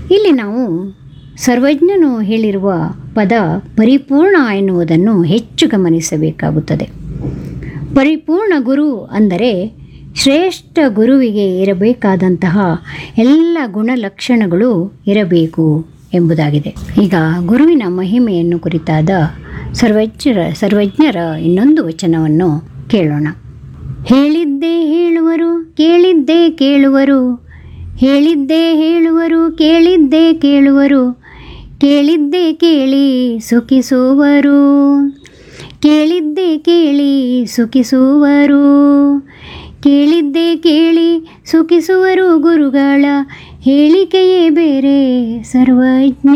ಇಲ್ಲಿ ನಾವು ಸರ್ವಜ್ಞನು ಹೇಳಿರುವ ಪದ ಪರಿಪೂರ್ಣ ಎನ್ನುವುದನ್ನು ಹೆಚ್ಚು ಗಮನಿಸಬೇಕಾಗುತ್ತದೆ ಪರಿಪೂರ್ಣ ಗುರು ಅಂದರೆ ಶ್ರೇಷ್ಠ ಗುರುವಿಗೆ ಇರಬೇಕಾದಂತಹ ಎಲ್ಲ ಗುಣಲಕ್ಷಣಗಳು ಇರಬೇಕು ಎಂಬುದಾಗಿದೆ ಈಗ ಗುರುವಿನ ಮಹಿಮೆಯನ್ನು ಕುರಿತಾದ ಸರ್ವಜ್ಞರ ಸರ್ವಜ್ಞರ ಇನ್ನೊಂದು ವಚನವನ್ನು ಕೇಳೋಣ ಹೇಳಿದ್ದೇ ಹೇಳುವರು ಕೇಳಿದ್ದೇ ಕೇಳುವರು ಹೇಳಿದ್ದೇ ಹೇಳುವರು ಕೇಳಿದ್ದೇ ಕೇಳುವರು ಕೇಳಿದ್ದೇ ಕೇಳಿ ಸುಖಿಸುವರು ಕೇಳಿದ್ದೇ ಕೇಳಿ ಸುಖಿಸುವರು ಕೇಳಿದ್ದೇ ಕೇಳಿ ಸುಖಿಸುವರು ಗುರುಗಳ ಹೇಳಿಕೆಯೇ ಬೇರೆ ಸರ್ವಜ್ಞ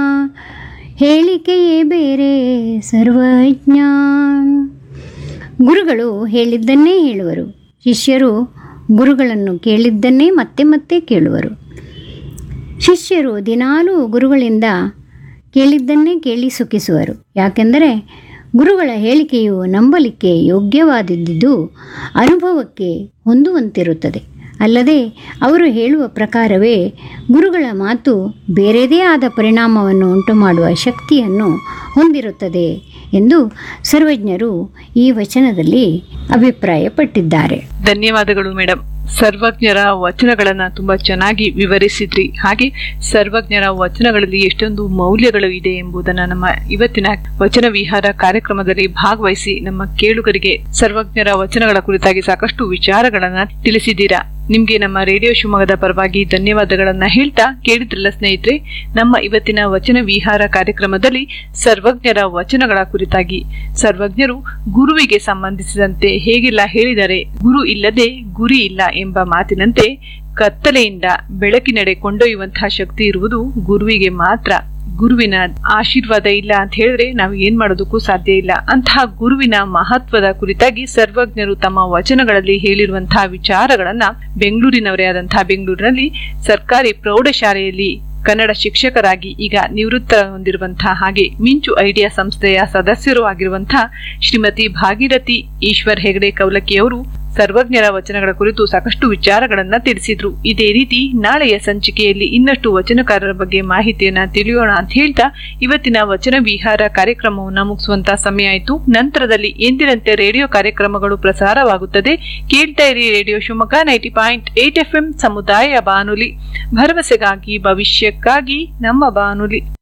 ಹೇಳಿಕೆಯೇ ಬೇರೆ ಸರ್ವಜ್ಞ ಗುರುಗಳು ಹೇಳಿದ್ದನ್ನೇ ಹೇಳುವರು ಶಿಷ್ಯರು ಗುರುಗಳನ್ನು ಕೇಳಿದ್ದನ್ನೇ ಮತ್ತೆ ಮತ್ತೆ ಕೇಳುವರು ಶಿಷ್ಯರು ದಿನಾಲೂ ಗುರುಗಳಿಂದ ಕೇಳಿದ್ದನ್ನೇ ಕೇಳಿ ಸುಖಿಸುವರು ಯಾಕೆಂದರೆ ಗುರುಗಳ ಹೇಳಿಕೆಯು ನಂಬಲಿಕ್ಕೆ ಯೋಗ್ಯವಾದದ್ದು ಅನುಭವಕ್ಕೆ ಹೊಂದುವಂತಿರುತ್ತದೆ ಅಲ್ಲದೆ ಅವರು ಹೇಳುವ ಪ್ರಕಾರವೇ ಗುರುಗಳ ಮಾತು ಬೇರೆದೇ ಆದ ಪರಿಣಾಮವನ್ನು ಉಂಟುಮಾಡುವ ಶಕ್ತಿಯನ್ನು ಹೊಂದಿರುತ್ತದೆ ಎಂದು ಸರ್ವಜ್ಞರು ಈ ವಚನದಲ್ಲಿ ಅಭಿಪ್ರಾಯಪಟ್ಟಿದ್ದಾರೆ ಧನ್ಯವಾದಗಳು ಮೇಡಮ್ ಸರ್ವಜ್ಞರ ವಚನಗಳನ್ನ ತುಂಬಾ ಚೆನ್ನಾಗಿ ವಿವರಿಸಿದ್ರಿ ಹಾಗೆ ಸರ್ವಜ್ಞರ ವಚನಗಳಲ್ಲಿ ಎಷ್ಟೊಂದು ಮೌಲ್ಯಗಳು ಇದೆ ಎಂಬುದನ್ನ ನಮ್ಮ ಇವತ್ತಿನ ವಚನ ವಿಹಾರ ಕಾರ್ಯಕ್ರಮದಲ್ಲಿ ಭಾಗವಹಿಸಿ ನಮ್ಮ ಕೇಳುಗರಿಗೆ ಸರ್ವಜ್ಞರ ವಚನಗಳ ಕುರಿತಾಗಿ ಸಾಕಷ್ಟು ವಿಚಾರಗಳನ್ನ ತಿಳಿಸಿದ್ದೀರಾ ನಿಮ್ಗೆ ನಮ್ಮ ರೇಡಿಯೋ ಶಿವಮೊಗ್ಗದ ಪರವಾಗಿ ಧನ್ಯವಾದಗಳನ್ನ ಹೇಳ್ತಾ ಕೇಳಿದ್ರಲ್ಲ ಸ್ನೇಹಿತರೆ ನಮ್ಮ ಇವತ್ತಿನ ವಚನ ವಿಹಾರ ಕಾರ್ಯಕ್ರಮದಲ್ಲಿ ಸರ್ವಜ್ಞರ ವಚನಗಳ ಕುರಿತಾಗಿ ಸರ್ವಜ್ಞರು ಗುರುವಿಗೆ ಸಂಬಂಧಿಸಿದಂತೆ ಹೇಗೆಲ್ಲ ಹೇಳಿದರೆ ಗುರು ಇಲ್ಲದೆ ಗುರಿ ಇಲ್ಲ ಎಂಬ ಮಾತಿನಂತೆ ಕತ್ತಲೆಯಿಂದ ಬೆಳಕಿನೆಡೆ ಕೊಂಡೊಯ್ಯುವಂತಹ ಶಕ್ತಿ ಇರುವುದು ಗುರುವಿಗೆ ಮಾತ್ರ ಗುರುವಿನ ಆಶೀರ್ವಾದ ಇಲ್ಲ ಅಂತ ಹೇಳಿದ್ರೆ ನಾವು ಏನ್ ಮಾಡೋದಕ್ಕೂ ಸಾಧ್ಯ ಇಲ್ಲ ಅಂತಹ ಗುರುವಿನ ಮಹತ್ವದ ಕುರಿತಾಗಿ ಸರ್ವಜ್ಞರು ತಮ್ಮ ವಚನಗಳಲ್ಲಿ ಹೇಳಿರುವಂತಹ ವಿಚಾರಗಳನ್ನ ಬೆಂಗಳೂರಿನವರೇ ಆದಂತಹ ಬೆಂಗಳೂರಿನಲ್ಲಿ ಸರ್ಕಾರಿ ಪ್ರೌಢಶಾಲೆಯಲ್ಲಿ ಕನ್ನಡ ಶಿಕ್ಷಕರಾಗಿ ಈಗ ನಿವೃತ್ತ ಹೊಂದಿರುವಂತಹ ಹಾಗೆ ಮಿಂಚು ಐಡಿಯಾ ಸಂಸ್ಥೆಯ ಸದಸ್ಯರು ಆಗಿರುವಂತಹ ಶ್ರೀಮತಿ ಭಾಗೀರಥಿ ಈಶ್ವರ್ ಹೆಗಡೆ ಕೌಲಕಿಯವರು ಸರ್ವಜ್ಞರ ವಚನಗಳ ಕುರಿತು ಸಾಕಷ್ಟು ವಿಚಾರಗಳನ್ನ ತಿಳಿಸಿದ್ರು ಇದೇ ರೀತಿ ನಾಳೆಯ ಸಂಚಿಕೆಯಲ್ಲಿ ಇನ್ನಷ್ಟು ವಚನಕಾರರ ಬಗ್ಗೆ ಮಾಹಿತಿಯನ್ನ ತಿಳಿಯೋಣ ಅಂತ ಹೇಳ್ತಾ ಇವತ್ತಿನ ವಚನ ವಿಹಾರ ಕಾರ್ಯಕ್ರಮವನ್ನ ಮುಗಿಸುವಂತ ಸಮಯ ಆಯಿತು ನಂತರದಲ್ಲಿ ಎಂದಿನಂತೆ ರೇಡಿಯೋ ಕಾರ್ಯಕ್ರಮಗಳು ಪ್ರಸಾರವಾಗುತ್ತದೆ ಕೇಳ್ತಾ ಇರಿ radio Shivamogga ninety point eight F ಸಮುದಾಯ ಬಾನುಲಿ ಭರವಸೆಗಾಗಿ ಭವಿಷ್ಯಕ್ಕಾಗಿ ನಮ್ಮ ಬಾನುಲಿ